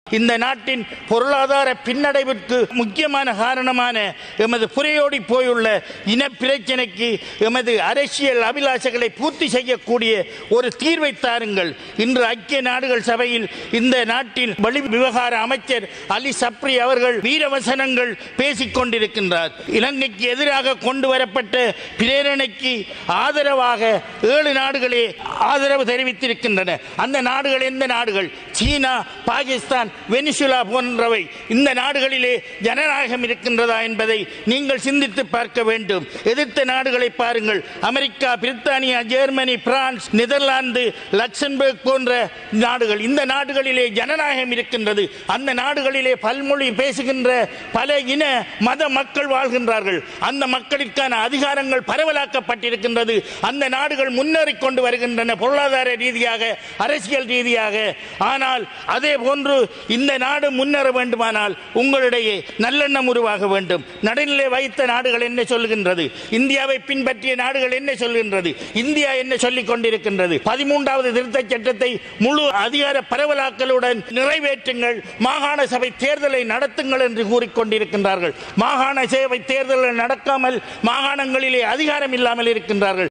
இந்த நாட்டின் பொருளாதார பின்னடைவிற்கு முக்கியமான காரணமான எமது புரையோடி போயுள்ள இன பிரச்சனைக்கு எமது அரசியல் அபிலாஷைகளை பூர்த்தி செய்யக்கூடிய ஒரு தீர்வை தாருங்கள் இன்று ஐக்கிய நாடுகள் சபையில் இந்த நாட்டின் வெளி விவகார அமைச்சர் அலி சப்ரி அவர்கள் வீரவசனங்கள் பேசிக் கொண்டிருக்கின்றார் இலங்கைக்கு எதிராக கொண்டு வரப்பட்ட பிரேரணைக்கு ஆதரவாக ஏழு நாடுகளே ஆதரவு தெரிவித்திருக்கின்றன அந்த நாடுகள் எந்த நாடுகள் சீனா பாகிஸ்தான் வெனிசுலா போன்றவை இந்த நாடுகளிலே ஜனநாயகம் இருக்கின்றதா என்பதை நீங்கள் சிந்தித்து பார்க்க வேண்டும் எதிர்த்த நாடுகளை பாருங்கள் அமெரிக்கா பிரித்தானியா ஜெர்மனி பிரான்ஸ் நெதர்லாந்து லக்சம்பர்க் போன்ற நாடுகள் இந்த நாடுகளிலே ஜனநாயகம் இருக்கின்றது அந்த நாடுகளிலே பல்மொழி பேசுகின்ற பல இன மத மக்கள் வாழ்கின்றார்கள் அந்த மக்களுக்கான அதிகாரங்கள் பரவலாக்கப்பட்டிருக்கின்றது அந்த நாடுகள் முன்னேறி கொண்டு வருகின்றன பொருளாதார ரீதியாக அரசியல் ரீதியாக ஆனால் அதே போன்று இந்த நாடு முன்னேற வேண்டுமானால் உங்களிடையே நல்லெண்ணம் உருவாக வேண்டும் நடுநிலை வைத்த நாடுகள் என்ன சொல்லுகின்றது இந்தியாவை பின்பற்றிய நாடுகள் என்ன சொல்கின்றது இந்தியா என்ன சொல்லிக் கொண்டிருக்கின்றது பதிமூன்றாவது திருத்தச் சட்டத்தை முழு அதிகார பரவலாக்கலுடன் நிறைவேற்றுங்கள் மாகாண சபை தேர்தலை நடத்துங்கள் என்று கூறிக்கொண்டிருக்கின்றார்கள் மாகாண சபை தேர்தல்கள் நடக்காமல் மாகாணங்களிலே அதிகாரம் இல்லாமல் இருக்கின்றார்கள்